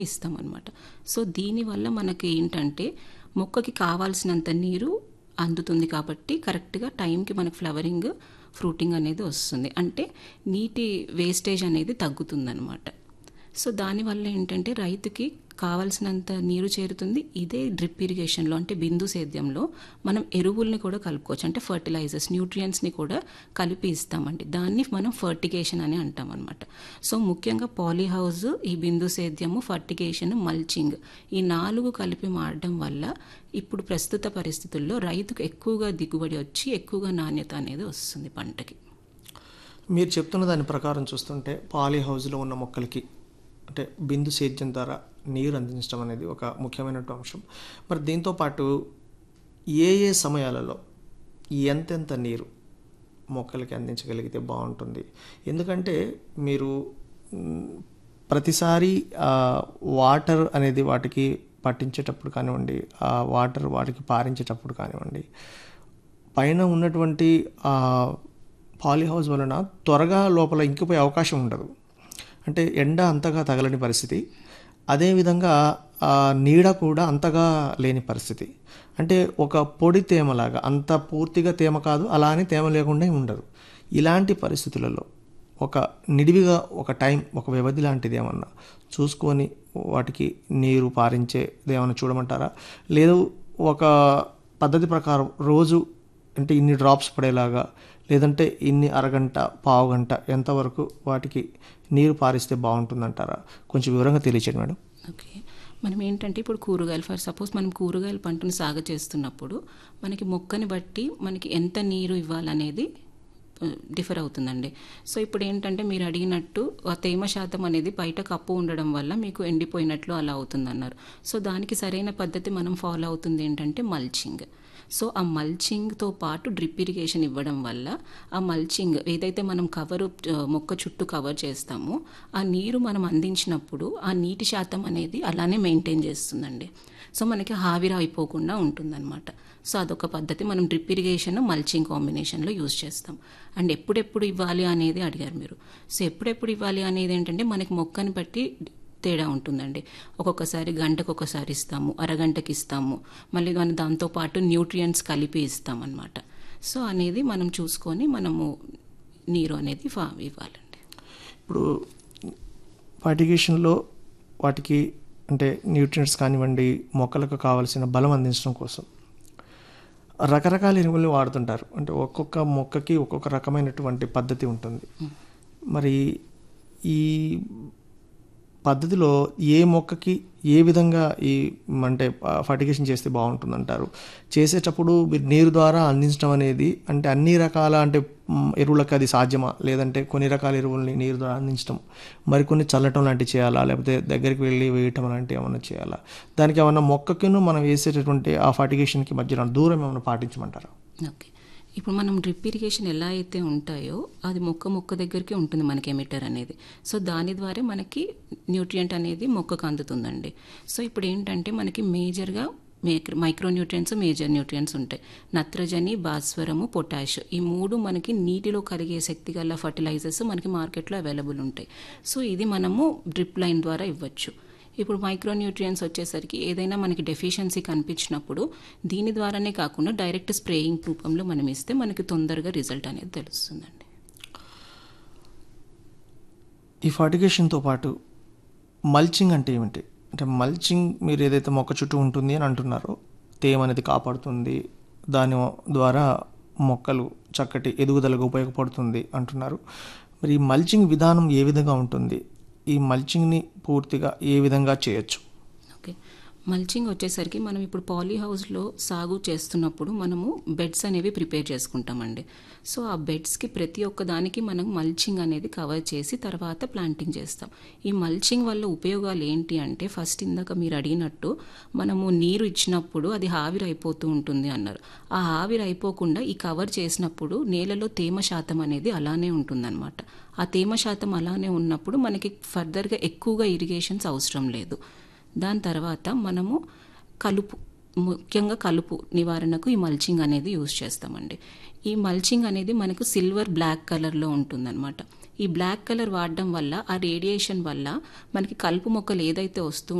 ఇస్తామన్నమాట so దీనివల్ల మనకి ఏంటంటే మొక్కకి కావాల్సినంత నీరు అందుతుంది కాబట్టి కరెక్ట్గా టైంకి మనకి ఫ్లవరింగ్ ఫ్రూటింగ్ అనేది వస్తుంది అంటే నీటి వేస్టేజ్ అనేది తగ్గుతుందన్నమాట సో దానివల్ల ఏంటంటే రైతుకి కావాల్సినంత నీరు చేరుతుంది ఇదే డ్రిప్ ఇరిగేషన్లో అంటే బిందు సేద్యంలో మనం ఎరువుల్ని కూడా కలుపుకోవచ్చు అంటే ఫర్టిలైజర్స్ న్యూట్రియంట్స్ని కూడా కలిపి ఇస్తామండి దాన్ని మనం ఫర్టిగేషన్ అని అంటాం అనమాట సో ముఖ్యంగా పాలీ హౌస్ ఈ బిందు సేద్యము ఫర్టిగేషన్ మల్చింగ్ ఈ నాలుగు కలిపి మారడం వల్ల ఇప్పుడు ప్రస్తుత పరిస్థితుల్లో రైతుకు ఎక్కువగా దిగుబడి వచ్చి ఎక్కువగా నాణ్యత అనేది వస్తుంది పంటకి మీరు చెప్తున్న దాని ప్రకారం చూస్తుంటే పాలీ హౌస్లో ఉన్న మొక్కలకి అంటే బిందు సేద్యం ద్వారా నీరు అందించడం అనేది ఒక ముఖ్యమైనటువంటి అంశం మరి దీంతో పాటు ఏ ఏ సమయాలలో ఎంతెంత నీరు మొక్కలకి అందించగలిగితే బాగుంటుంది ఎందుకంటే మీరు మ్, ప్రతిసారి ఆ, వాటర్ అనేది వాటికి పట్టించేటప్పుడు కానివ్వండి ఆ వాటర్ వాటికి పారించేటప్పుడు కానివ్వండి పైన ఉన్నటువంటి ఆ పాలీ హౌస్ వలన త్వరగా లోపల ఇంకిపోయే అవకాశం ఉండదు అంటే ఎండ అంతగా తగలని పరిస్థితి అదేవిధంగా ఆ నీడ కూడా అంతగా లేని పరిస్థితి అంటే ఒక పొడి తేమలాగా అంత పూర్తిగా తేమ కాదు అలా అని తేమ లేకుండా ఉండదు ఇలాంటి పరిస్థితులలో ఒక నిడివిగా ఒక టైం ఒక వ్యవధి లాంటిది ఏమన్నా చూసుకొని వాటికి నీరు పారించేది ఏమన్నా చూడమంటారా లేదు ఒక పద్ధతి ప్రకారం రోజు అంటే ఇన్ని డ్రాప్స్ పడేలాగా లేదంటే ఇన్ని అరగంట పావు గంట ఎంతవరకు వాటికి నీరు పారిస్తే బాగుంటుందంటారా కొంచెం వివరంగా తెలియచేయండి మేడం ఓకే మనం ఏంటంటే ఇప్పుడు కూరగాయలు ఫర్ సపోజ్ మనం కూరగాయల పంటను సాగు చేస్తున్నప్పుడు మనకి మొక్కని బట్టి మనకి ఎంత నీరు ఇవ్వాలనేది డిఫర్ అవుతుందండి సో ఇప్పుడు ఏంటంటే మీరు అడిగినట్టు ఆ తేమ శాతం అనేది బయట కప్పు ఉండడం వల్ల మీకు ఎండిపోయినట్లు అలా అవుతుందన్నారు సో దానికి సరైన పద్ధతి మనం ఫాలో అవుతుంది ఏంటంటే మల్చింగ్ సో ఆ మల్చింగ్తో పాటు డ్రిప్ ఇరిగేషన్ ఇవ్వడం వల్ల ఆ మల్చింగ్ ఏదైతే మనం కవరు మొక్క చుట్టూ కవర్ చేస్తామో ఆ నీరు మనం అందించినప్పుడు ఆ నీటి శాతం అనేది అలానే మెయింటైన్ చేస్తుందండి సో మనకి హావిర అయిపోకుండా ఉంటుందన్నమాట సో అదొక పద్ధతి మనం డ్రిప్ ఇరిగేషన్ మల్చింగ్ కాంబినేషన్లో యూజ్ చేస్తాం అండ్ ఎప్పుడెప్పుడు ఇవ్వాలి అనేది అడిగారు మీరు సో ఎప్పుడెప్పుడు ఇవ్వాలి అనేది ఏంటంటే మనకి మొక్కని బట్టి తేడా ఉంటుందండి ఒక్కొక్కసారి గంటకు ఒకసారి ఇస్తాము అరగంటకి ఇస్తాము మళ్ళీ మనం దాంతోపాటు న్యూట్రియంట్స్ కలిపి ఇస్తామన్నమాట సో అనేది మనం చూసుకొని మనము నీరు అనేది ఫా ఇవ్వాలండి ఇప్పుడు ఫర్టిగేషన్లో వాటికి అంటే న్యూట్రియంట్స్ కానివ్వండి మొక్కలకు కావాల్సిన బలం అందించడం కోసం రకరకాల ఎరువుల్ని వాడుతుంటారు అంటే ఒక్కొక్క మొక్కకి ఒక్కొక్క రకమైనటువంటి పద్ధతి ఉంటుంది మరి ఈ పద్ధతిలో ఏ మొక్కకి ఏ విధంగా ఈ అంటే ఫర్టిగేషన్ చేస్తే బాగుంటుందంటారు చేసేటప్పుడు మీరు నీరు ద్వారా అందించడం అనేది అంటే అన్ని రకాల అంటే మ్, ఎరువులకు అది సాధ్యమా లేదంటే కొన్ని రకాల ఎరువుల్ని నీరు ద్వారా అందించడం మరికొన్ని చల్లటం లాంటివి చేయాలా లేకపోతే దగ్గరికి వెళ్ళి వేయటం లాంటివి ఏమైనా చేయాలా దానికి ఏమన్నా మొక్కకును మనం వేసేటటువంటి ఆ ఫర్టిగేషన్కి మధ్యన దూరం ఏమైనా పాటించమంటారా ఓకే ఇప్పుడు మనం డ్రిప్ ఇరిగేషన్ ఎలా అయితే ఉంటాయో అది మొక్క మొక్క దగ్గరికి ఉంటుంది మనకి ఎమిటర్ అనేది సో దాని ద్వారా మనకి న్యూట్రియంట్ అనేది మొక్కకు అందుతుందండి సో ఇప్పుడు ఏంటంటే మనకి మేజర్గా మైక్రో న్యూట్రియంట్స్ మేజర్ న్యూట్రియంట్స్ ఉంటాయి నత్రజని భాస్వరము పొటాష్ ఈ మూడు మనకి నీటిలో కరిగే శక్తి గల ఫర్టిలైజర్స్ మనకి మార్కెట్లో అవైలబుల్ ఉంటాయి సో ఇది మనము డ్రిప్ లైన్ ద్వారా ఇవ్వచ్చు ఇప్పుడు మైక్రో న్యూట్రియంట్స్ వచ్చేసరికి ఏదైనా మనకి డెఫిషియన్సీ కనిపించినప్పుడు దీని ద్వారానే కాకుండా డైరెక్ట్ స్ప్రేయింగ్ రూపంలో మనం ఇస్తే మనకి తొందరగా రిజల్ట్ అనేది తెలుస్తుందండి ఈ ఫర్టిగేషన్తో పాటు మల్చింగ్ అంటే ఏమిటి అంటే మల్చింగ్ మీరు ఏదైతే మొక్క చుట్టూ ఉంటుంది అని అంటున్నారో తేమ అనేది కాపాడుతుంది దాని ద్వారా మొక్కలు చక్కటి ఎదుగుదలకు ఉపయోగపడుతుంది అంటున్నారు మరి ఈ మల్చింగ్ విధానం ఏ విధంగా ఉంటుంది ఈ మల్చింగ్ని పూర్తిగా ఏ విధంగా చేయొచ్చు ఓకే మల్చింగ్ వచ్చేసరికి మనం ఇప్పుడు పాలీ హౌస్లో సాగు చేస్తున్నప్పుడు మనము బెడ్స్ అనేవి ప్రిపేర్ చేసుకుంటామండి సో ఆ బెడ్స్కి ప్రతి ఒక్క దానికి మనం మల్చింగ్ అనేది కవర్ చేసి తర్వాత ప్లాంటింగ్ చేస్తాం ఈ మల్చింగ్ వల్ల ఉపయోగాలు ఏంటి అంటే ఫస్ట్ ఇందాక మీరు అడిగినట్టు మనము నీరు ఇచ్చినప్పుడు అది ఆవిరి అయిపోతూ ఉంటుంది అన్నారు ఆ ఆవిరి అయిపోకుండా ఈ కవర్ చేసినప్పుడు నేలలో తేమ శాతం అనేది అలానే ఉంటుందన్నమాట ఆ తేమ శాతం అలానే ఉన్నప్పుడు మనకి ఫర్దర్గా ఎక్కువగా ఇరిగేషన్స్ అవసరం లేదు దాని తర్వాత మనము కలుపు ముఖ్యంగా కలుపు నివారణకు ఈ మల్చింగ్ అనేది యూజ్ చేస్తామండి ఈ మల్చింగ్ అనేది మనకు సిల్వర్ బ్లాక్ కలర్లో ఉంటుందన్నమాట ఈ బ్లాక్ కలర్ వాడడం వల్ల ఆ రేడియేషన్ వల్ల మనకి కలుపు మొక్కలు ఏదైతే వస్తూ